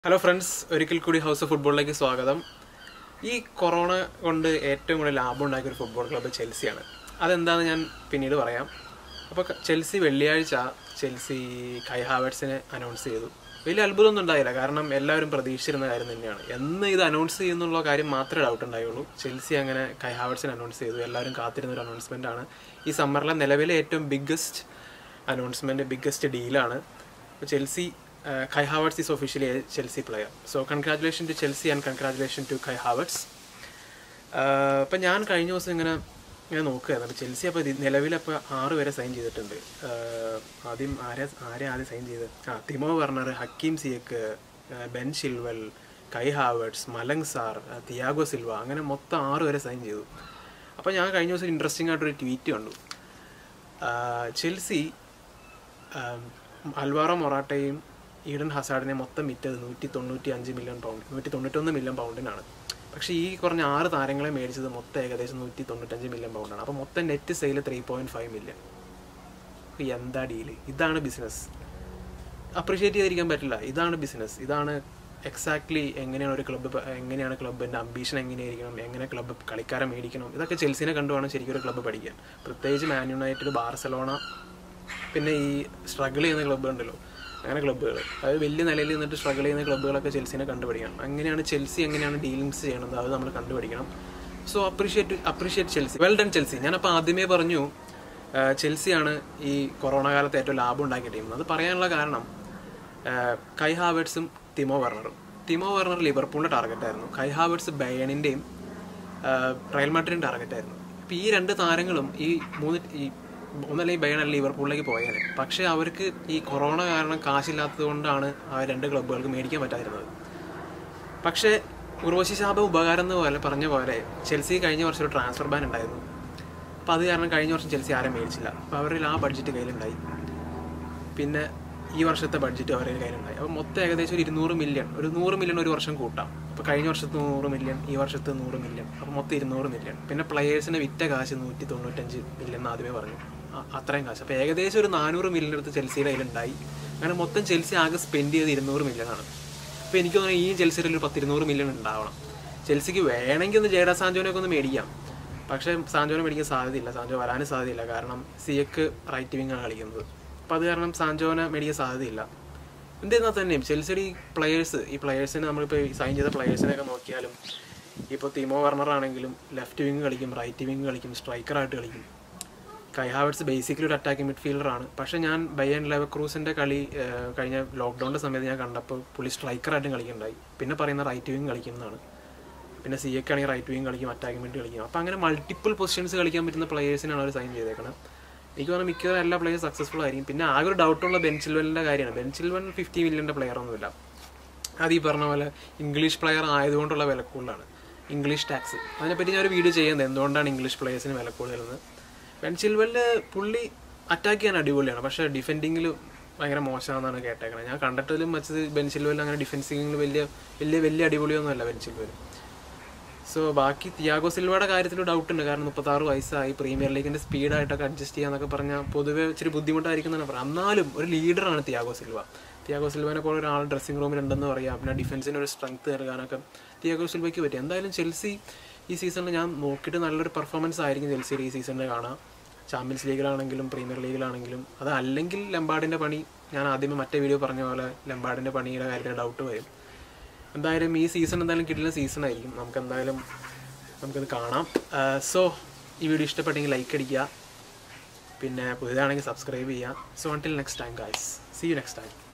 hello friends ഒരിക്കൽ കൂടി house of ഫുട്ബോളിലേക്ക് സ്വാഗതം ഈ കൊറോണ കൊണ്ട് ഏറ്റവും കൂടുതൽ ലാഭം ഉണ്ടാക്കിയ ഒരു ഫുട്ബോൾ ക്ലബ്ബ് ചെൽസിയാണ് അതെന്താണെന്ന് ഞാൻ പിന്നീട് പറയാം അപ്പോൾ ക- ചെൽസി വെള്ളിയാഴ്ച ചെൽസി കൈ ഹാവേർട്സിനെ അനൗൺസ് ചെയ്തു വലിയ അത്ഭുതമൊന്നും ഉണ്ടായില്ല കാരണം എല്ലാവരും പ്രതീക്ഷിച്ചിരുന്ന കാര്യം തന്നെയാണ് എന്ന് ഇത് അനൗൺസ് ചെയ്യുന്നുള്ള കാര്യം മാത്രമേ ഡൗട്ട് ഉണ്ടായുള്ളൂ ചെൽസി അങ്ങനെ കൈ ഹാവേർട്സിനെ അനൗൺസ് ചെയ്തു എല്ലാവരും കാത്തിരുന്ന ഒരു അനൗൺസ്മെൻ്റ് ആണ് ഈ സമ്മറിലെ നിലവിലെ ഏറ്റവും ബിഗ്ഗസ്റ്റ് അനൗൺസ്മെൻറ്റ് ബിഗ്ഗസ്റ്റ് ഡീലാണ് Chelsea Kai Havertz is officially a Chelsea player so congratulation to Chelsea and congratulation to Kai Havertz അപ്പം ഞാൻ കഴിഞ്ഞ ദിവസം ഇങ്ങനെ ഇങ്ങനെ നോക്കുകയായിരുന്നു അപ്പോൾ ചെൽസി അപ്പോൾ നിലവിലപ്പോൾ ആറ് പേരെ സൈൻ ചെയ്തിട്ടുണ്ട് ആഹ് ആദ്യം ആരെ ആരെ ആദ്യം സൈൻ ചെയ്ത് ആ തിമോ വർണർ ഹക്കീം സിയക്ക് ആഹ് Ben Chilwell Kai Havertz Malang Sarr ആഹ് തിയാഗോ സിൽവ അങ്ങനെ മൊത്തം ആറ് പേരെ സൈൻ ചെയ്തു അപ്പോൾ ഞാൻ കഴിഞ്ഞ ദിവസം ഇൻട്രസ്റ്റിംഗ് ആയിട്ടൊരു ട്വീറ്റ് കണ്ടു ആഹ് ചെൽസി ആം, അൽവാറോ മൊറാട്ടയും ഈഡൻ ഹസാഡിനെ മൊത്തം വിറ്റത് നൂറ്റി തൊണ്ണൂറ്റി അഞ്ച് മില്യൺ പൗണ്ട് നൂറ്റി തൊണ്ണൂറ്റൊന്ന് മില്യൺ പൗണ്ടിനാണ് പക്ഷേ ഈ കുറഞ്ഞ ആറ് താരങ്ങളെ മേടിച്ചത് മൊത്തം ഏകദേശം നൂറ്റി തൊണ്ണൂറ്റഞ്ച് മില്യൺ പൗണ്ടാണ് അപ്പോൾ മൊത്തം net sale three point five million എന്താ ഡീല് ഇതാണ് ബിസിനസ് അപ്രീഷിയേറ്റ് ചെയ്തിരിക്കാൻ പറ്റില്ല ഇതാണ് ബിസിനസ് ഇതാണ് എക്സാക്ട്ലി എങ്ങനെയാണ് ഒരു ക്ലബ്ബ് എങ്ങനെയാണ് ക്ലബ്ബിൻ്റെ അംബീഷൻ എങ്ങനെയായിരിക്കണം എങ്ങനെ ക്ലബ്ബ് കളിക്കാരെ മേടിക്കണം ഇതൊക്കെ ചെൽസിനെ കണ്ടു വേണം ശരിക്കും ഒരു ക്ലബ്ബ് പഠിക്കാൻ പ്രത്യേകിച്ച് മാൻ യുണൈറ്റഡ് ബാർസലോണ പിന്നെ ഈ സ്ട്രഗിൾ ചെയ്യുന്ന ക്ലബ്ബ് ഉണ്ടല്ലോ അങ്ങനെ ക്ലബ്ബുകൾ അതായത് വലിയ നിലയിൽ നിന്നിട്ട് സ്ട്രഗിൾ ചെയ്യുന്ന ക്ലബ്ബുകളൊക്കെ ചെൽസിനെ കണ്ടുപിടിക്കണം അങ്ങനെയാണ് ചെൽസി എങ്ങനെയാണ് ഡീലിങ്സ് ചെയ്യണത് അത് നമ്മൾ കണ്ടുപിടിക്കണം so appreciate appreciate Chelsea well done Chelsea ഞാനപ്പോൾ ആദ്യമേ പറഞ്ഞു ആ, ചെൽസിയാണ് ഈ കൊറോണ കാലത്ത് ഏറ്റവും ലാഭം ഉണ്ടാക്കിയ ടീം അത് പറയാനുള്ള കാരണം ആ, കൈ ഹാവേർട്സും തിമോ വെർണറും തിമോ വെർണർ ലിവർപൂളിൻ്റെ ടാർഗറ്റായിരുന്നു കൈ ഹാവേർട്സ് ബയണിൻ്റെയും റയൽ മാഡ്രിഡിൻ്റെ ടാർഗറ്റായിരുന്നു അപ്പോൾ ഈ രണ്ട് താരങ്ങളും ഈ മൂന്ന് ഈ ഒന്നല്ലെങ്കിൽ ബയൺ അല്ലെങ്കിൽ ലിവർപൂളിലേക്ക് പോയേനെ പക്ഷേ അവർക്ക് ഈ കൊറോണ കാരണം കാശില്ലാത്തത് കൊണ്ടാണ് ആ രണ്ട് ക്ലബ്ബുകൾക്ക് മേടിക്കാൻ പറ്റാതിരുന്നത് പക്ഷേ ഉർവശി ശാപ ഉപകാരം എന്ന് പോലെ പറഞ്ഞ പോലെ ചെൽസി കഴിഞ്ഞ വർഷം ഒരു ട്രാൻസ്ഫർ ബാൻ ഉണ്ടായിരുന്നു അപ്പോൾ അത് കാരണം കഴിഞ്ഞ വർഷം ചെൽസി ആരും മേടിച്ചില്ല അപ്പോൾ അവരിൽ ആ ബഡ്ജറ്റ് കയ്യിലുണ്ടായി പിന്നെ ഈ വർഷത്തെ ബഡ്ജറ്റ് അവരുടെ കയ്യിലുണ്ടായി അപ്പോൾ മൊത്തം ഏകദേശം ഒരു ഇരുന്നൂറ് മില്യൺ ഒരു നൂറ് മില്യൺ ഒരു വർഷം കൂട്ടാം അപ്പോൾ കഴിഞ്ഞ വർഷത്തെ നൂറ് മില്യൺ ഈ വർഷത്തെ നൂറ് മില്യൺ അപ്പോൾ മൊത്തം ഇരുന്നൂറ് മില്യൺ പിന്നെ പ്ലെയേഴ്സിനെ വിറ്റ കാശ് നൂറ്റി തൊണ്ണൂറ്റഞ്ച് മില്യൺ എന്ന് ആദ്യമേ പറഞ്ഞു ആ- അത്രയും കാശ് അപ്പോൾ ഏകദേശം ഒരു നാനൂറ് മില്യൺ അടുത്ത് ചെൽസിയുടെ കയ്യിലുണ്ടായി അങ്ങനെ മൊത്തം ചെൽസി ആകെ സ്പെൻഡ് ചെയ്ത് ഇരുന്നൂറ് മില്യൺ ആണ് അപ്പോൾ എനിക്ക് തോന്നുന്നു ഈ ചെൽസിയുടെ ഒരു പത്തിരുന്നൂറ് മില്യൺ ഉണ്ടാവണം ചെൽസിക്ക് വേണമെങ്കിൽ ഒന്ന് ജേഡ സാഞ്ചോനൊക്കെ ഒന്ന് മേടിക്കാം പക്ഷേ സാഞ്ചോനെ മേടിക്കാൻ സാധ്യതയില്ല സാഞ്ചോ വരാനും സാധ്യതയില്ല കാരണം സിയക്ക് റൈറ്റ് വിങ് ആണ് കളിക്കുന്നത് അപ്പോൾ അത് കാരണം സാഞ്ചോനെ മേടിക്കാൻ സാധ്യതയില്ല എന്തിരുന്നാൽ തന്നെയും ചെൽസിയുടെ ഈ പ്ലെയേഴ്സ് ഈ പ്ലെയേഴ്സിനെ നമ്മളിപ്പോൾ സൈൻ ചെയ്ത പ്ലെയേഴ്സിനെയൊക്കെ നോക്കിയാലും ഇപ്പോൾ തിമോ വർണർ ആണെങ്കിലും ലെഫ്റ്റ് വിങ് കളിക്കും റൈറ്റ് വിങ് കളിക്കും സ്ട്രൈക്കറായിട്ട് കളിക്കും കൈ ഹാവർട്സ് ബേസിക്കലി ഒരു അറ്റാക്കിംഗ് മിഡ്ഫീൽഡറാണ് പക്ഷെ ഞാൻ ബയൻ ലെവക്രൂസിന്റെ കളി ഏഹ്, കഴിഞ്ഞ ലോക്ക്ഡൗണിന്റെ സമയത്ത് ഞാൻ കണ്ടപ്പോൾ പുള്ളി സ്ട്രൈക്കറായിട്ടും കളിക്കുന്നുണ്ടായി പിന്നെ പറയുന്ന റൈറ്റ് വിങ് കളിക്കുന്നതാണ് പിന്നെ സി എക്ക് ആണെങ്കിൽ റൈറ്റ് വിങ് കളിക്കും അറ്റാക്കിംഗ് വേണ്ടി കളിക്കും അപ്പോൾ അങ്ങനെ മൾട്ടിപ്പിൾ പൊസിഷൻസ് കളിക്കാൻ പറ്റുന്ന പ്ലേയേഴ്സിനാണ് അവർ സൈൻ ചെയ്തേക്കുന്നത് എനിക്ക് തോന്നുന്നു മിക്കവാറും എല്ലാ പ്ലേയേഴ്സ് സക്സസ്ഫുൾ ആയിരിക്കും പിന്നെ ആകെ ഒരു ഡൗട്ടുള്ള ബെൻസിൽവലിൻ്റെ കാര്യമാണ് ബെൻസിൽവൻ ഫിഫ്റ്റി മില്യൻ്റെ പ്ലെയർ ഒന്നുമില്ല അത് ഈ പറഞ്ഞ പോലെ ഇംഗ്ലീഷ് പ്ലെയർ ആയതുകൊണ്ടുള്ള വില കൂടുതലാണ് ഇംഗ്ലീഷ് ടാക്സ് അതിനെപ്പറ്റി ഞാൻ ഒരു വീഡിയോ ചെയ്യുന്നത് എന്തുകൊണ്ടാണ് ഇംഗ്ലീഷ് പ്ലെയേഴ്സിന് വില കൂടുതലെന്ന് ബെൻസിൽവലില് പുള്ളി അറ്റാക്ക് ചെയ്യാൻ അടിപൊളിയാണ് പക്ഷേ ഡിഫെൻഡിങ്ങിൽ ഭയങ്കര മോശമാണെന്നാണ് കേട്ടേക്കണത് ഞാൻ കണ്ടിട്ടിലും വെച്ചത് ബെൻസിൽവൽ അങ്ങനെ ഡിഫെൻസിങ്ങിൽ വലിയ വലിയ വലിയ അടിപൊളിയൊന്നുമല്ല ബെൻസിൽവൽ സോ ബാക്കി തിയാഗോ സിൽവയുടെ കാര്യത്തിൽ ഡൗട്ട് ഉണ്ട് കാരണം മുപ്പത്താറ് വയസ്സായി പ്രീമിയർ ലീഗിന്റെ സ്പീഡായിട്ടൊക്കെ അഡ്ജസ്റ്റ് ചെയ്യാന്നൊക്കെ പറഞ്ഞാൽ പൊതുവെ ഇച്ചിരി ബുദ്ധിമുട്ടായിരിക്കും എന്നാണ് പറയുന്നത് എന്നാലും ഒരു ലീഡറാണ് തിയാഗോ സിൽവ തിയാഗോ സിൽവനെ പോലെ ഒരാൾ ഡ്രസ്സിംഗ് റൂമിൽ ഉണ്ടെന്ന് പറയാം പിന്നെ ഡിഫൻസിന് ഒരു സ്ട്രെങ്ത് നൽകാനൊക്കെ തിയാഗോ സിൽവയ്ക്ക് പറ്റും എന്തായാലും ചെൽസി ഈ സീസണിൽ ഞാൻ നോക്കിയിട്ട് നല്ലൊരു പെർഫോമൻസ് ആയിരിക്കും ചെൽസിയുടെ ഈ സീസണിൽ കാണാം ചാമ്പ്യൻസ് ലീഗിലാണെങ്കിലും പ്രീമിയർ ലീഗിലാണെങ്കിലും അത് അല്ലെങ്കിൽ ലംബാർഡിന്റെ പണി ഞാൻ ആദ്യമേ മറ്റേ വീഡിയോ പറഞ്ഞ പോലെ ലംബാർഡിന്റെ പണിയുടെ കാര്യത്തിൽ ഡൗട്ട് വരും എന്തായാലും ഈ സീസൺ എന്തായാലും കിട്ടുന്ന സീസൺ ആയിരിക്കും നമുക്ക് എന്തായാലും നമുക്കത് കാണാം സോ ഈ വീഡിയോ ഇഷ്ടപ്പെട്ടെങ്കിൽ ലൈക്ക് അടിക്കുക പിന്നെ പുതിയതാണെങ്കിൽ സബ്സ്ക്രൈബ് ചെയ്യുക so until next time guys see you next time